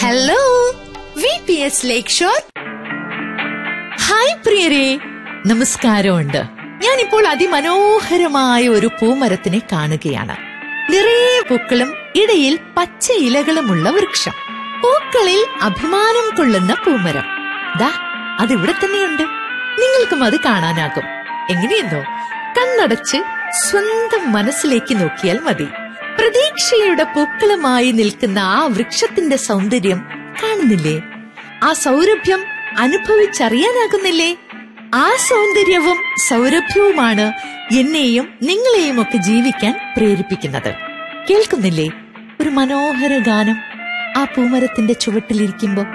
hello V P S Lakeshore hi പ്രിയരെ നമസ്കാരമുണ്ട് ഞാനിപ്പോൾ അതിമനോഹരമായ ഒരു പൂമരത്തിനെ കാണുകയാണ് നിറയെ പൂക്കളും ഇടയിൽ പച്ച ഇലകളുമുള്ള വൃക്ഷം പൂക്കളിൽ അഭിമാനം കൊള്ളുന്ന പൂമരം ദാ അതിവിടെ തന്നെയുണ്ട് നിങ്ങൾക്കും അത് കാണാനാകും എങ്ങനെയെന്നോ കണ്ണടച്ച് സ്വന്തം മനസ്സിലേക്ക് നോക്കിയാൽ മതി പ്രതീക്ഷയുടെ പൂക്കളുമായി നിൽക്കുന്ന ആ വൃക്ഷത്തിന്റെ സൗന്ദര്യം കാണുന്നില്ലേ ആ സൗരഭ്യം അനുഭവിച്ചറിയാനാകുന്നില്ലേ ആ സൗന്ദര്യവും സൗരഭ്യവുമാണ് എന്നെയും നിങ്ങളെയും ഒക്കെ ജീവിക്കാൻ പ്രേരിപ്പിക്കുന്നത് കേൾക്കുന്നില്ലേ ഒരു മനോഹര ഗാനം ആ പൂമരത്തിന്റെ ചുവട്ടിലിരിക്കുമ്പോ